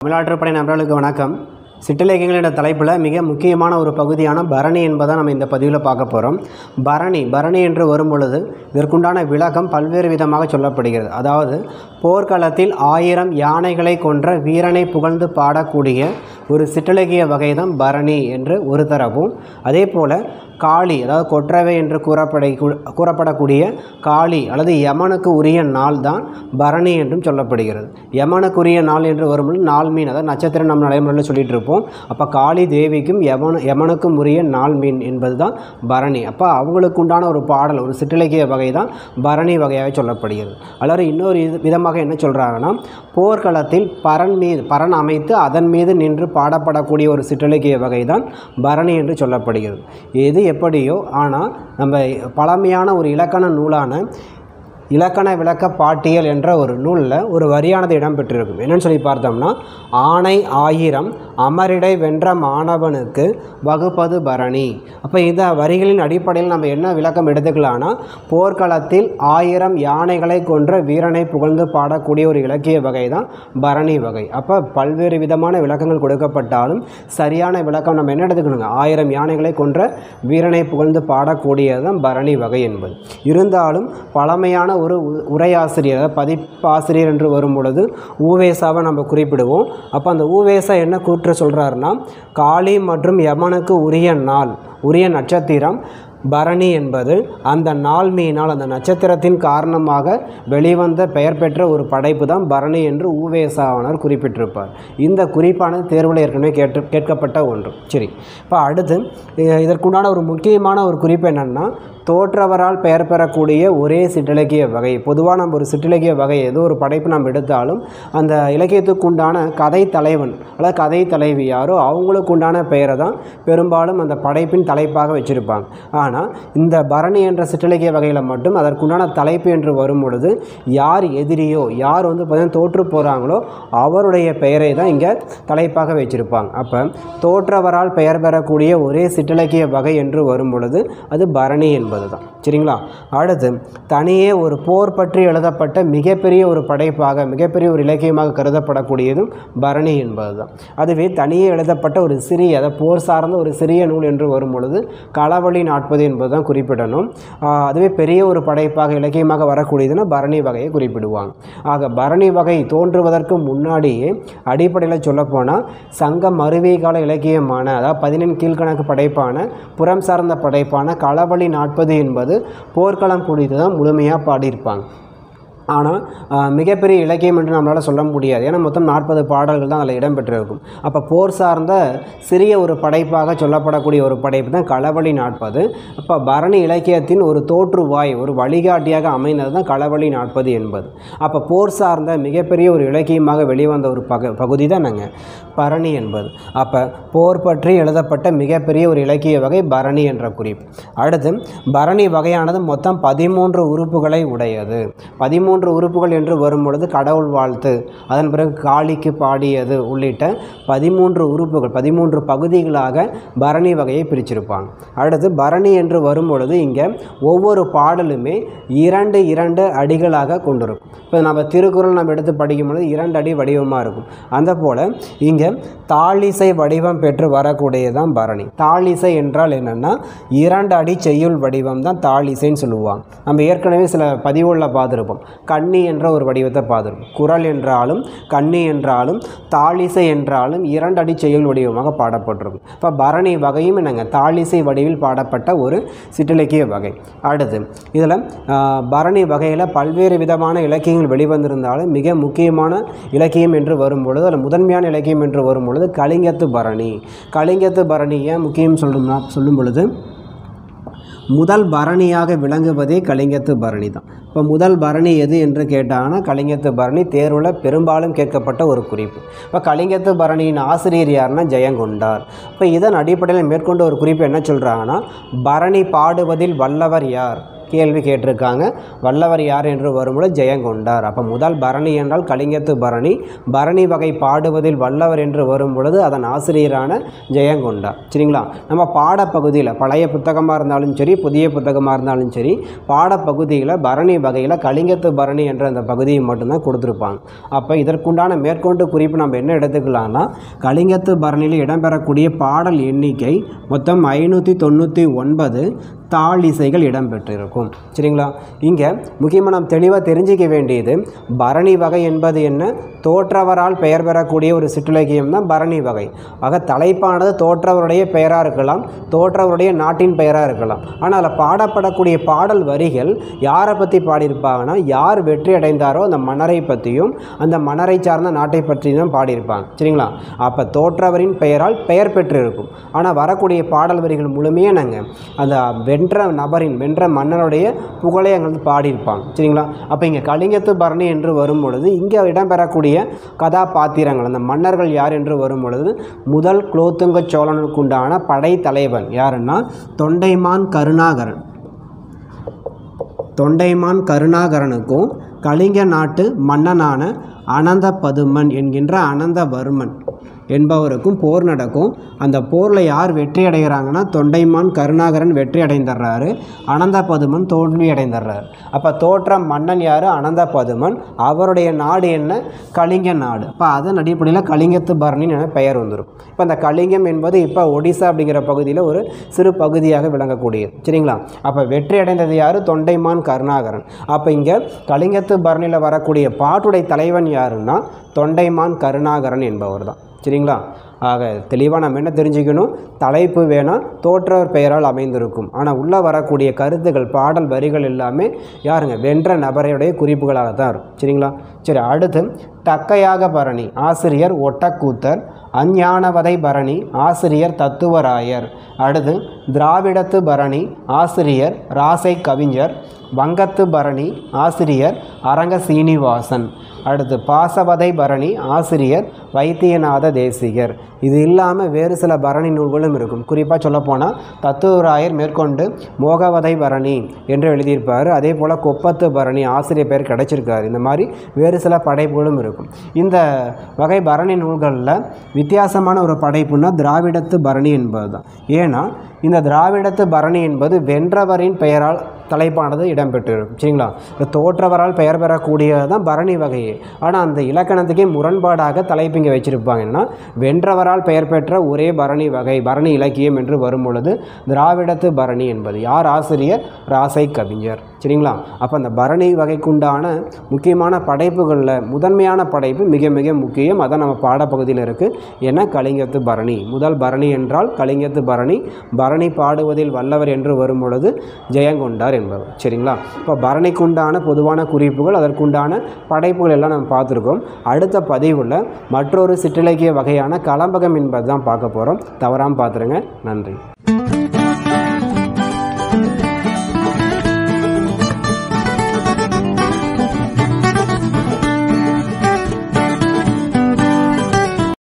தமிழ்நாட்டுப்படை நண்பர்களுக்கு வணக்கம் சிற்றிலக்கியங்களோட தலைப்பில் மிக முக்கியமான ஒரு பகுதியான பரணி என்பதை நம்ம இந்த பதிவில் பார்க்க போகிறோம் பரணி பரணி என்று வரும் பொழுது இதற்குண்டான விளக்கம் பல்வேறு விதமாக சொல்லப்படுகிறது அதாவது போர்க்களத்தில் ஆயிரம் யானைகளை கொன்ற வீரனை புகழ்ந்து பாடக்கூடிய ஒரு சிற்றிலக்கிய வகை தான் பரணி என்று ஒரு தரப்பும் அதே போல் காளி அதாவது கொற்றவை என்று கூறப்பட கூறப்படக்கூடிய காளி அல்லது யமனுக்கு உரிய நாள் தான் பரணி என்றும் சொல்லப்படுகிறது யமனுக்குரிய நாள் என்று வரும்போது நாள் மீன் அதாவது நட்சத்திரம் நம்ம நடைமுறையில் சொல்லிட்டு இருப்போம் அப்போ காளி தேவிக்கும் யமனு யமனுக்கும் உரிய நாள் மீன் என்பது தான் பரணி அப்போ அவங்களுக்கு உண்டான ஒரு பாடல் ஒரு சிற்றிலக்கிய வகை தான் பரணி வகையாக சொல்லப்படுகிறது அல்லது இன்னொரு இது விதமாக என்ன சொல்கிறாங்கன்னா போர்க்களத்தில் பரன் மீது பரன் அமைத்து அதன் மீது நின்று பாடப்படக்கூடிய ஒரு சிற்றிலக்கிய வகை தான் பரணி என்று சொல்லப்படுகிறது எது எப்படியோ ஆனால் நம்ம பழமையான ஒரு இலக்கண நூலான இலக்கண விளக்க பாட்டியல் என்ற ஒரு நூலில் ஒரு வரியானது இடம்பெற்றிருக்கும் என்னன்னு சொல்லி பார்த்தோம்னா ஆணை ஆயிரம் அமரிடை வென்ற மாணவனுக்கு வகுப்பது பரணி அப்போ இந்த வரிகளின் அடிப்படையில் நம்ம என்ன விளக்கம் எடுத்துக்கலாம்னா போர்க்களத்தில் ஆயிரம் யானைகளை கொன்ற வீரனை புகழ்ந்து பாடக்கூடிய ஒரு இலக்கிய வகை தான் பரணி வகை அப்போ பல்வேறு விதமான விளக்கங்கள் கொடுக்கப்பட்டாலும் சரியான விளக்கம் நம்ம என்ன எடுத்துக்கணுங்க ஆயிரம் யானைகளை கொன்ற வீரனை புகழ்ந்து பாடக்கூடியது தான் பரணி வகை என்பது இருந்தாலும் பழமையான ஒரு உ- உரையாசிரியர் அதாவது பதிப்பாசிரியர் என்று வரும் பொழுது ஊவேசாவை நம்ம குறிப்பிடுவோம் அப்போ அந்த ஊவேசா என்ன கூற்று சொல்கிறாருன்னா காளி மற்றும் யமனுக்கு உரிய நாள் உரிய நட்சத்திரம் பரணி என்பது அந்த நாள் மீனால் அந்த நட்சத்திரத்தின் காரணமாக வெளிவந்த பெயர் பெற்ற ஒரு படைப்பு தான் பரணி என்று ஊவேசாவனர் குறிப்பிட்டிருப்பார் இந்த குறிப்பானது தேர்வில் ஏற்கனவே கேட்டு கேட்கப்பட்ட ஒன்று சரி இப்போ அடுத்து இ- இதற்குண்டான ஒரு முக்கியமான ஒரு குறிப்பு என்னென்னா தோற்றவரால் பெயர் பெறக்கூடிய ஒரே சிற்றிலக்கிய வகை பொதுவாக நம்ம ஒரு சிற்றிலக்கிய வகை ஏதோ ஒரு படைப்பு நம்ம எடுத்தாலும் அந்த இலக்கியத்துக்குண்டான கதை தலைவன் அல்லது கதை தலைவி யாரோ அவங்களுக்கு உண்டான பெயரை தான் பெரும்பாலும் அந்த படைப்பின் தலைப்பாக வச்சுருப்பாங்க ஆனால் இந்த பரணி என்ற சிற்றிலக்கிய வகையில் மட்டும் அதற்குண்டான தலைப்பு என்று வரும் பொழுது யார் எதிரியோ யார் வந்து பார்த்தீங்கன்னா தோற்று போகிறாங்களோ அவருடைய பெயரை தான் இங்கே தலைப்பாக வச்சிருப்பாங்க அப்போ தோற்றவரால் பெயர் பெறக்கூடிய ஒரே சிற்றிலக்கிய வகை என்று வரும் பொழுது அது பரணி என்பது தான் சரிங்களா அடுத்து தனியே ஒரு போர் பற்றி எழுதப்பட்ட மிகப்பெரிய ஒரு படைப்பாக மிகப்பெரிய ஒரு இலக்கியமாக கருதப்படக்கூடியதும் பரணி என்பது தான் அதுவே தனியே எழுதப்பட்ட ஒரு சிறிய அதாவது போர் சார்ந்த ஒரு சிறிய நூல் என்று வரும் பொழுது களவழி நாட்பது என்பது தான் குறிப்பிடணும் ஆஹ் அதுவே பெரிய ஒரு படைப்பாக இலக்கியமாக வரக்கூடியதுன்னா பரணி வகையை குறிப்பிடுவாங்க ஆக பரணி வகை தோன்றுவதற்கு முன்னாடியே அடிப்படையில் சொல்லப்போனால் சங்கம் மருவிய கால இலக்கியமான அதாவது பதினெண் கீழ்கணக்கு படைப்பான புறம் சார்ந்த படைப்பான களவழி நாட்பது என்பது போர்க்களம் குறித்து தான் முழுமையாக பாடியிருப்பாங்க ஆனால் ஆஹ், மிகப்பெரிய இலக்கியம் என்று நம்மளால் சொல்ல முடியாது ஏன்னா மொத்தம் நாற்பது பாடல்கள் தான் அதில் இடம்பெற்றிருக்கும் அப்போ போர் சார்ந்த சிறிய ஒரு படைப்பாக சொல்லப்படக்கூடிய ஒரு படைப்பு தான் களவழி நாட்பது அப்போ பரணி இலக்கியத்தின் ஒரு தோற்றுவாய் ஒரு வழிகாட்டியாக அமைந்தது தான் களவழி நாட்பது என்பது அப்போ போர் சார்ந்த மிகப்பெரிய ஒரு இலக்கியமாக வெளிவந்த ஒரு பக பகுதி தான் நாங்கள் பரணி என்பது அப்போ போர் பற்றி எழுதப்பட்ட மிகப்பெரிய ஒரு இலக்கிய வகை பரணி என்ற குறிப்பு அடுத்து பரணி வகையானது மொத்தம் பதிமூன்று உறுப்புகளை உடையது பதிமூன்று உறுப்புகள் என்று வரும் பொழுது கடவுள் வாழ்த்து அதன் பிறகு காளிக்கு பாடியது உள்ளிட்ட பதிமூன்று உறுப்புகள் பதிமூன்று பகுதிகளாக பரணி வகையை பிரிச்சிருப்பாங்க அடுத்து பரணி என்று வரும் பொழுது இங்கே ஒவ்வொரு பாடலுமே இரண்டு இரண்டு அடிகளாக கொண்டிருக்கும் இப்போ நம்ம திருக்குறள் நம்ம எடுத்து படிக்கும் பொழுது இரண்டு அடி வடிவமாக இருக்கும் அந்த போல் இங்கே தாளிசை வடிவம் பெற்று வரக்கூடியதான் பரணி தாளிசை என்றால் என்னென்னா இரண்டு அடி செய்யுள் வடிவம் தான் தாளிசைன்னு சொல்லுவாங்க நம்ம ஏற்கனவே சில பதிவுகளில் பார்த்துருப்போம் கன்னி என்ற ஒரு வடிவத்தை பார்த்துருப்போம் குரல் என்றாலும் கன்னி என்றாலும் தாளிசை என்றாலும் இரண்டு அடி செய்யுள் வடிவமாக பாடப்பட்டிருக்கும் இப்போ பரணி வகையும் என்னங்க தாளிசை வடிவில் பாடப்பட்ட ஒரு சிற்றிலக்கிய வகை அடுத்து இதில் பரணி வகையில் பல்வேறு விதமான இலக்கியங்கள் வெளிவந்திருந்தாலும் மிக முக்கியமான இலக்கியம் என்று வரும் பொழுது அதில் முதன்மையான இலக்கியம் என்று வரும் பொழுது கலிங்கத்து பரணி கலிங்கத்து பரணி ஏன் முக்கியம் சொல்லணும்னா சொல்லும் பொழுது முதல் பரணியாக விளங்குவதே கலிங்கத்து பரணி தான் இப்போ முதல் பரணி எது என்று கேட்டாங்கன்னா கலிங்கத்து பரணி தேர்வில் பெரும்பாலும் கேட்கப்பட்ட ஒரு குறிப்பு இப்போ கலிங்கத்து பரணியின் ஆசிரியர் யாருன்னா ஜெயங்கொண்டார் இப்போ இதன் அடிப்படையில் மேற்கொண்ட ஒரு குறிப்பு என்ன சொல்கிறாங்கன்னா பரணி பாடுவதில் வல்லவர் யார் கேள்வி கேட்டிருக்காங்க வல்லவர் யார் என்று வரும்பொழுது ஜெயங்கொண்டார் அப்போ முதல் பரணி என்றால் கலிங்கத்து பரணி பரணி வகை பாடுவதில் வல்லவர் என்று வரும் பொழுது அதன் ஆசிரியரான ஜெயங்கொண்டார் சரிங்களா நம்ம பாடப்பகுதியில் பழைய புத்தகமாக இருந்தாலும் சரி புதிய புத்தகமாக இருந்தாலும் சரி பாடப்பகுதியில் பரணி வகையில் கலிங்கத்து பரணி என்ற அந்த பகுதியை மட்டும்தான் கொடுத்துருப்பாங்க அப்போ இதற்குண்டான மேற்கொண்டு குறிப்பு நம்ம என்ன எடுத்துக்கலாம்னா கலிங்கத்து பரணியில் இடம்பெறக்கூடிய பாடல் எண்ணிக்கை மொத்தம் ஐநூற்றி தொண்ணூற்றி ஒன்பது தாள் இசைகள் இடம்பெற்றிருக்கும் சரிங்களா இங்கே முக்கியமாக நாம் தெளிவாக தெரிஞ்சிக்க வேண்டியது பரணி வகை என்பது என்ன தோற்றவரால் பெயர் பெறக்கூடிய ஒரு சிற்றிலக்கியம் தான் பரணி வகை ஆக தலைப்பானது தோற்றவருடைய பெயராக இருக்கலாம் தோற்றவருடைய நாட்டின் பெயராக இருக்கலாம் ஆனால் அதில் பாடப்படக்கூடிய பாடல் வரிகள் யாரை பற்றி பாடியிருப்பாங்கன்னா யார் வெற்றி அடைந்தாரோ அந்த மன்னரை பற்றியும் அந்த மன்னரை சார்ந்த நாட்டை பற்றி தான் பாடியிருப்பாங்க சரிங்களா அப்போ தோற்றவரின் பெயரால் பெயர் பெற்றிருக்கும் ஆனால் வரக்கூடிய பாடல் வரிகள் முழுமையாக நாங்கள் அந்த வென்ற நபரின் வென்ற மன்னனுடைய புகழை அங்கே வந்து பாடியிருப்பாங்க சரிங்களா அப்போ இங்கே கலிங்கத்து பரணி என்று வரும் பொழுது இங்கே இடம்பெறக்கூடிய கதாபாத்திரங்கள் அந்த மன்னர்கள் யார் என்று வரும் பொழுது முதல் குலோத்துங்க சோழனுக்கு உண்டான படைத்தலைவன் யாருன்னா தொண்டைமான் கருணாகரன் தொண்டைமான் கருணாகரனுக்கும் கலிங்க நாட்டு மன்னனான அனந்த பதுமன் என்கின்ற அனந்தவர்மன் என்பவருக்கும் போர் நடக்கும் அந்த போரில் யார் வெற்றி அடைகிறாங்கன்னா தொண்டைமான் கருணாகரன் வெற்றி அடைந்துடுறாரு அனந்த பதுமன் தோல்வி அடைந்துடுறாரு அப்போ தோற்ற மன்னன் யார் அனந்த பதுமன் அவருடைய நாடு என்ன கலிங்க நாடு அப்போ அதன் அடிப்படையில் கலிங்கத்து பரணின்னு என பெயர் வந்துடும் இப்போ அந்த கலிங்கம் என்பது இப்போ ஒடிசா அப்படிங்கிற பகுதியில் ஒரு சிறு பகுதியாக விளங்கக்கூடியது சரிங்களா அப்போ வெற்றி அடைந்தது யார் தொண்டைமான் கருணாகரன் அப்போ இங்கே கலிங்கத்து பரணியில் வரக்கூடிய பாட்டுடை தலைவன் யாருன்னா தொண்டைமான் கருணாகரன் என்பவர் தான் சரிங்களா ஆக தெளிவாக நம்ம என்ன தெரிஞ்சுக்கணும் தலைப்பு வேணால் தோற்றவர் பெயரால் அமைந்திருக்கும் ஆனால் உள்ளே வரக்கூடிய கருத்துக்கள் பாடல் வரிகள் எல்லாமே யாருங்க வென்ற நபரையுடைய குறிப்புகளாக தான் இருக்கும் சரிங்களா சரி அடுத்து தக்கையாக பரணி ஆசிரியர் ஒட்டக்கூத்தர் அஞ்ஞானவதை பரணி ஆசிரியர் தத்துவராயர் அடுத்து திராவிடத்து பரணி ஆசிரியர் ராசை கவிஞர் வங்கத்து பரணி ஆசிரியர் அரங்க சீனிவாசன் அடுத்து பாசவதை பரணி ஆசிரியர் வைத்தியநாத தேசிகர் இது இல்லாமல் வேறு சில பரணி நூல்களும் இருக்கும் குறிப்பாக சொல்லப்போனால் தத்துவராயர் மேற்கொண்டு மோகவதை பரணி என்று எழுதியிருப்பார் அதே போல் கொப்பத்து பரணி ஆசிரியர் பேர் கிடைச்சிருக்காரு இந்த மாதிரி வேறு சில படைப்புகளும் இருக்கும் இந்த வகை பரணி நூல்களில் வித்தியாசமான ஒரு படைப்புன்னா திராவிடத்து பரணி என்பது தான் ஏன்னா இந்த திராவிடத்து பரணி என்பது வென்றவரின் பெயரால் தலைப்பானது இடம்பெற்றிருக்கும் சரிங்களா இந்த தோற்றவரால் பெயர் பெறக்கூடியது தான் பரணி வகையே ஆனால் அந்த இலக்கணத்துக்கே முரண்பாடாக தலைப்பு இங்கே வச்சுருப்பாங்கன்னா வென்றவரால் பெயர் பெற்ற ஒரே பரணி வகை பரணி இலக்கியம் என்று வரும் பொழுது திராவிடத்து பரணி என்பது யார் ஆசிரியர் ராசை கவிஞர் சரிங்களா அப்போ அந்த பரணி வகைக்குண்டான முக்கியமான படைப்புகளில் முதன்மையான படைப்பு மிக மிக முக்கியம் அதான் நம்ம பாடப்பகுதியில் இருக்குது ஏன்னா கலிங்கத்து பரணி முதல் பரணி என்றால் கலிங்கத்து பரணி பரணி பாடுவதில் வல்லவர் என்று வரும் பொழுது ஜெயங்கொண்டார் என்பவர் சரிங்களா இப்போ பரணிக்குண்டான பொதுவான குறிப்புகள் அதற்குண்டான படைப்புகள் எல்லாம் நம்ம பார்த்துருக்கோம் அடுத்த பதிவில் மற்றொரு சிற்றிலக்கிய வகையான கலம்பகம் என்பது தான் பார்க்க போகிறோம் தவறாமல் பார்த்துருங்க நன்றி